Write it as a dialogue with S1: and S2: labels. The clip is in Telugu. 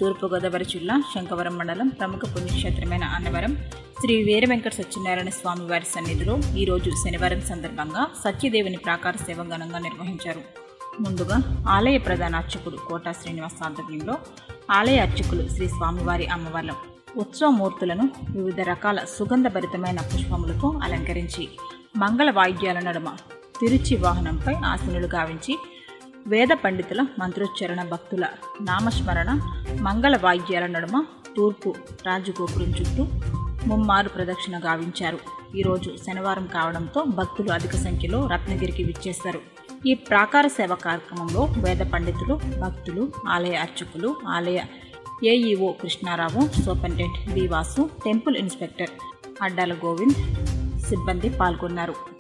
S1: తూర్పుగోదావరి జిల్లా శంకవరం మండలం ప్రముఖ పుణ్యక్షేత్రమైన అన్నవరం శ్రీ వీర వెంకట సత్యనారాయణ స్వామి వారి సన్నిధిలో ఈరోజు శనివారం సందర్భంగా సత్యదేవుని ప్రాకార సేవ ఘనంగా నిర్వహించారు ముందుగా ఆలయ ప్రధాన అర్చకుడు కోటా శ్రీనివాస్ ఆధ్వర్యంలో ఆలయ అర్చకులు శ్రీ స్వామివారి అమ్మవార్ల ఉత్సవమూర్తులను వివిధ రకాల సుగంధభరితమైన పుష్పములతో అలంకరించి మంగళ వాయిద్యాల నడుమ తిరుచి వాహనంపై ఆసనులు గావించి వేద పండితుల మంత్రోచ్చరణ భక్తుల నామస్మరణ మంగళ వాయిద్యాల నడుమ తూర్పు రాజగోపురం చుట్టూ ముమ్మారు ప్రదక్షిణ గావించారు ఈరోజు శనివారం కావడంతో భక్తులు అధిక సంఖ్యలో రత్నగిరికి విచ్చేశారు ఈ ప్రాకార సేవ కార్యక్రమంలో వేద పండితులు భక్తులు ఆలయ అర్చకులు ఆలయ AEO Krishnarao superintendent B Vasu temple inspector Addala Govind సిబ్బంది పాల్గొన్నారు